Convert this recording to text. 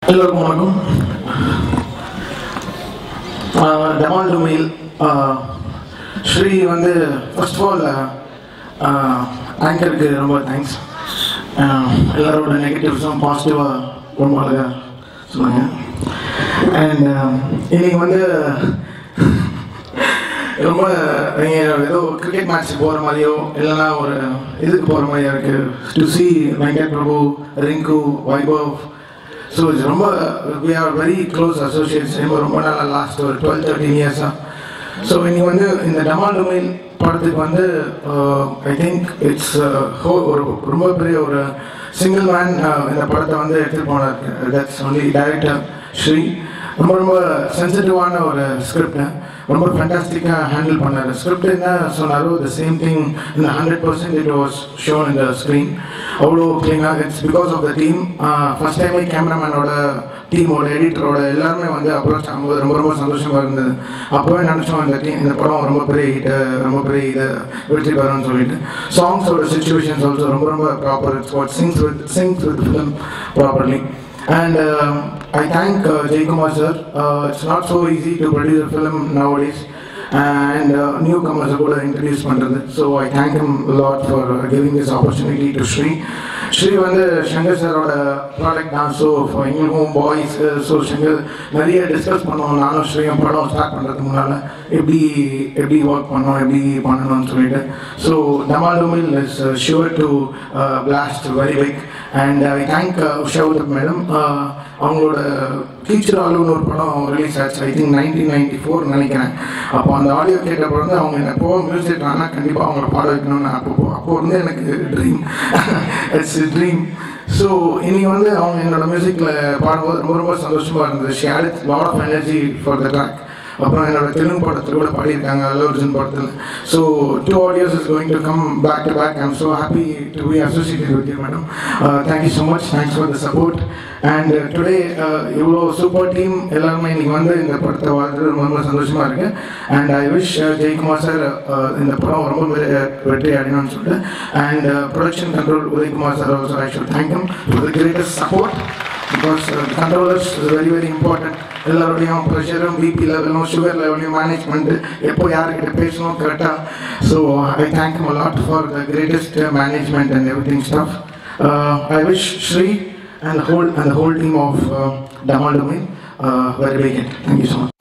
எல்லோருக்கும் வணக்கம் டமால் டுமெயில் ஸ்ரீ வந்து ஃபர்ஸ்ட் ஆஃப் ஆல் ஆங்கருக்கு ரொம்ப தேங்க்ஸ் எல்லாரோட நெகட்டிவ்ஸும் பாசிட்டிவாக ரொம்ப அழகாக சொன்னாங்க அண்ட் இன்னைக்கு வந்து ரொம்ப நீங்கள் ஏதோ கிரிக்கெட் மேட்ச் போகிற மாதிரியோ இல்லைன்னா ஒரு இதுக்கு போகிற மாதிரியா இருக்குது to see Venkat Prabhu Rinku Vaibhav so இது ரொம்ப we are very close associates ரொம்ப ரொம்ப நாளாக லாஸ்ட் ஒரு டுவெல் தேர்ட்டின் இயர்ஸாக ஸோ இன்னைக்கு வந்து இந்த டமால் டுமைல் படத்துக்கு வந்து ஐ திங்க் இட்ஸ் ஹோ ஒரு ரொம்ப பெரிய ஒரு சிங்கிள் மேன் இந்த படத்தை வந்து எடுத்துகிட்டு போனார் தட்ஸ் ஒன்லி டைரக்டர் ஸ்ரீ ரொம்ப ரொம்ப சென்சிட்டிவான ஒரு ஸ்கிரிப்ட் ரொம்ப ஃபேண்டாஸ்டிக்காக ஹேண்டில் பண்ணார் ஸ்கிரிப்ட் என்ன சொன்னாரோ த சேம் திங் இந்த hundred percent it was shown இந்த ஸ்க்ரீன் அவ்வளோ க்ளீனாக it's because of the team first டைமே கேமராமேனோட டீமோட எடிட்டரோட எல்லாருமே வந்து அப்ரோச் ஆகும்போது ரொம்ப ரொம்ப சந்தோஷமாக இருந்தது அப்போவே நினச்சோம் இந்த டீம் இந்த படம் ரொம்ப பெரிய ஹிட்டு ரொம்ப பெரிய இதை வெற்றி பெறும்னு சொல்லிட்டு சாங்ஸோட சுச்சுவேஷன்ஸ் ஆல்சோ ரொம்ப ரொம்ப proper it's what syncs with syncs with film properly And uh, I thank uh, Jay Kumar sir. Uh, it's not so easy to produce a film nowadays. And uh, newcomers கூட introduce பண்ணுறது so I thank him a lot for uh, giving this opportunity to Sri Sri வந்து சங்கர் சாரோட product தான் so எங்களுக்கும் boys so Shankar நிறைய discuss பண்ணுவோம் நானும் ஸ்ரீயும் படம் ஸ்டார்ட் பண்ணுறதுக்கு முன்னால் எப்படி எப்படி ஒர்க் பண்ணோம் எப்படி பண்ணணும்னு சொல்லிட்டு so Damaal Dumeel is sure to blast very big and I thank உஷாவுத் மேடம் அவங்களோட டீச்சர் ஆளுன்னு ஒரு படம் ரிலீஸ் ஆச்சு I think nineteen ninety four நினைக்கிறேன் அப்போ அந்த ஆடியோ கேட்டப்போ வந்து அவங்க என்ன எப்போ மியூசிக் ஆனால் கண்டிப்பாக அவங்கள பாட வைக்கணும்னு அப்போ அப்போ வந்து எனக்கு ட்ரீம் இட்ஸ் ட்ரீம் ஸோ இன்னைக்கு வந்து அவங்க என்னோட மியூசிக்கில் பாடும்போது ரொம்ப ரொம்ப சந்தோஷமாக இருந்தது she add lot of energy for the track அப்புறம் என்னோட தெலுங்கு படத்தில் கூட பாடியிருக்காங்க அல்லு அர்ஜுன் படத்தில் so two audios is going to come back to back I'm so happy to be associated with you madam thank you so much thanks for the support and today இவ்வளோ super team எல்லாருமே இன்னைக்கு வந்து இந்த படத்தை வாழ்றது ரொம்ப ரொம்ப சந்தோஷமாக இருக்கு and I wish Jayakumar sir இந்த படம் ரொம்ப பெரிய வெற்றி அடையணும்னு சொல்லிட்டு and production control Udayakumar sir also I should thank you for the greatest support because controllers very very important எல்லாருடையும் ப்ரெஷரும் பிபி லெவலும் சுகர் லெவலையும் மேனேஜ்மெண்ட்டு எப்போ யார்கிட்ட பேசணும் கரெக்டாக so I thank you lot for the greatest management and everything staff I wish Sri and the whole and the whole team of uh, Damal Domain uh, very big hit. Thank you so much.